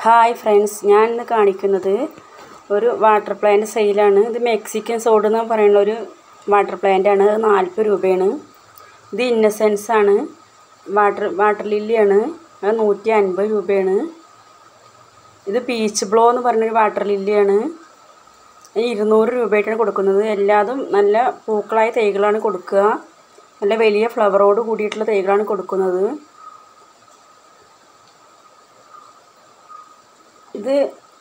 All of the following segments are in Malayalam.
ഹായ് ഫ്രണ്ട്സ് ഞാൻ ഇന്ന് കാണിക്കുന്നത് ഒരു വാട്ടർ പ്ലാന്റ് സെയിലാണ് ഇത് മെക്സിക്കൻ സോഡ് എന്ന് പറയുന്ന ഒരു വാട്ടർ പ്ലാന്റ് ആണ് അത് നാൽപ്പത് രൂപയാണ് ഇത് ഇന്നസെൻസ് ആണ് വാട്ടർ വാട്ടർ ലില്ലിയാണ് അത് നൂറ്റി അൻപത് രൂപയാണ് ഇത് പീച്ച് ബ്ലോ എന്ന് പറഞ്ഞൊരു വാട്ടർ ലില്ലിയാണ് അത് ഇരുന്നൂറ് രൂപയായിട്ടാണ് കൊടുക്കുന്നത് എല്ലാതും നല്ല പൂക്കളായ തൈകളാണ് കൊടുക്കുക നല്ല വലിയ ഫ്ലവറോട് കൂടിയിട്ടുള്ള തൈകളാണ് കൊടുക്കുന്നത് ഇത്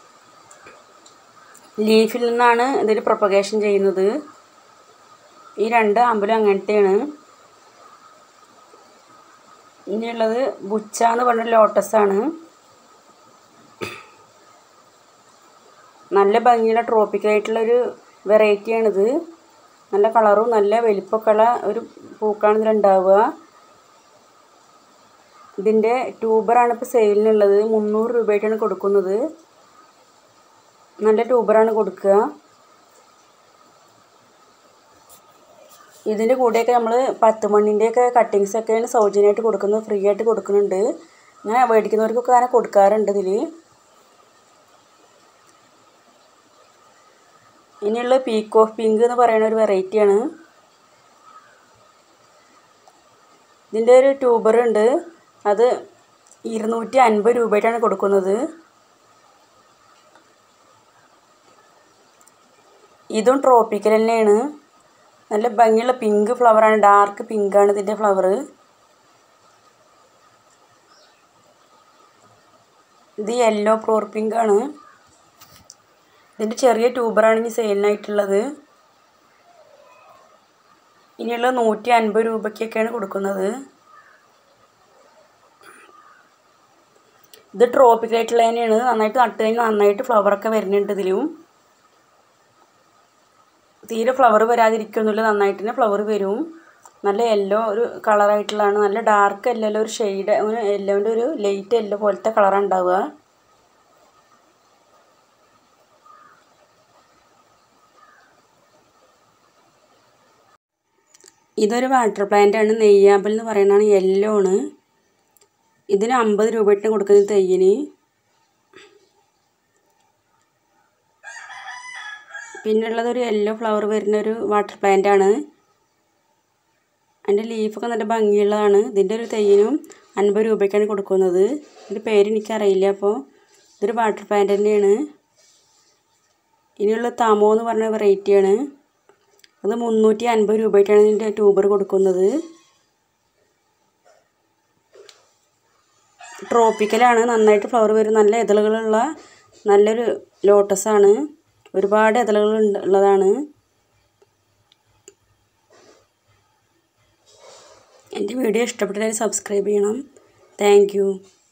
ലീഫിൽ നിന്നാണ് ഇതിൽ പ്രൊപ്പഗേഷൻ ചെയ്യുന്നത് ഈ രണ്ട് അമ്പലം അങ്ങനത്തെയാണ് ഇനിയുള്ളത് ബുച്ച എന്ന് പറഞ്ഞ ലോട്ടസ് ആണ് നല്ല ഭംഗിയുള്ള ട്രോപ്പിക്കലായിട്ടുള്ളൊരു വെറൈറ്റിയാണിത് നല്ല കളറും നല്ല വലിപ്പമൊക്കെയുള്ള ഒരു പൂക്കാണ് ഇതിലുണ്ടാവുക ഇതിൻ്റെ ട്യൂബറാണ് ഇപ്പോൾ സെയിലിനുള്ളത് മുന്നൂറ് രൂപയായിട്ടാണ് കൊടുക്കുന്നത് നല്ല ട്യൂബറാണ് കൊടുക്കുക ഇതിൻ്റെ കൂടെയൊക്കെ നമ്മൾ പത്ത് മണ്ണിൻ്റെയൊക്കെ കട്ടിങ്സൊക്കെയാണ് സൗജന്യമായിട്ട് കൊടുക്കുന്നത് ഫ്രീ ആയിട്ട് കൊടുക്കുന്നുണ്ട് ഞാൻ മേടിക്കുന്നവർക്കൊക്കെ അങ്ങനെ കൊടുക്കാറുണ്ട് ഇതിൽ ഇനിയുള്ള പീക്ക് ഓഫ് പിങ്ക് എന്ന് പറയുന്ന ഒരു വെറൈറ്റിയാണ് ഇതിൻ്റെ ഒരു ട്യൂബർ ഉണ്ട് അത് ഇരുന്നൂറ്റി അൻപത് രൂപയായിട്ടാണ് കൊടുക്കുന്നത് ഇതും ട്രോപ്പിക്കൽ തന്നെയാണ് നല്ല ഭംഗിയുള്ള പിങ്ക് ഫ്ലവറാണ് ഡാർക്ക് പിങ്കാണ് ഇതിൻ്റെ ഫ്ലവർ ഇത് യെല്ലോ പ്രോർ പിങ്ക് ആണ് ഇതിൻ്റെ ചെറിയ ട്യൂബറാണ് ഇനി സെയിലിനായിട്ടുള്ളത് ഇനിയുള്ള നൂറ്റി അൻപത് രൂപയ്ക്കൊക്കെയാണ് കൊടുക്കുന്നത് ഇത് ട്രോപ്പിക്കലായിട്ടുള്ള തന്നെയാണ് നന്നായിട്ട് നട്ട് കഴിഞ്ഞാൽ നന്നായിട്ട് ഫ്ലവറൊക്കെ വരുന്നുണ്ട് ഇതിലും തീരെ ഫ്ലവർ വരാതിരിക്കൊന്നുമില്ല നന്നായിട്ട് തന്നെ ഫ്ലവർ വരും നല്ല യെല്ലോ ഒരു കളറായിട്ടുള്ളതാണ് നല്ല ഡാർക്ക് യെല്ലോ ഒരു ഷെയ്ഡ് ഒരു യെല്ലോൻ്റെ ഒരു ലൈറ്റ് യെല്ലോ പോലത്തെ കളറാണ് ഉണ്ടാവുക ഇതൊരു വാട്ടർ പ്ലാന്റ് ആണ് നെയ്യാമ്പൽ എന്ന് പറയുന്നതാണ് യെല്ലോ ആണ് ഇതിന് അമ്പത് രൂപയായിട്ട് കൊടുക്കുന്നത് തെയ്യിന് പിന്നുള്ളത് ഒരു യെല്ലോ ഫ്ലവർ വരുന്ന ഒരു വാട്ടർ പ്ലാന്റ് ആണ് അതിൻ്റെ ലീഫൊക്കെ നല്ല ഭംഗിയുള്ളതാണ് ഇതിൻ്റെ ഒരു തെയ്യിനും അൻപത് രൂപയ്ക്കാണ് കൊടുക്കുന്നത് ഇതിൻ്റെ പേര് എനിക്കറിയില്ല അപ്പോൾ ഇതൊരു വാട്ടർ പ്ലാന്റ് തന്നെയാണ് ഇനിയുള്ള തമോ എന്ന് പറഞ്ഞ വെറൈറ്റിയാണ് അത് മുന്നൂറ്റി അൻപത് രൂപയായിട്ടാണ് ഇതിൻ്റെ ട്യൂബർ കൊടുക്കുന്നത് ട്രോപ്പിക്കലാണ് നന്നായിട്ട് ഫ്ലവർ വരും നല്ല ഇതളുകളുള്ള നല്ലൊരു ലോട്ടസാണ് ഒരുപാട് ഇതളുകൾ ഉള്ളതാണ് എൻ്റെ വീഡിയോ ഇഷ്ടപ്പെട്ടാൽ സബ്സ്ക്രൈബ് ചെയ്യണം താങ്ക്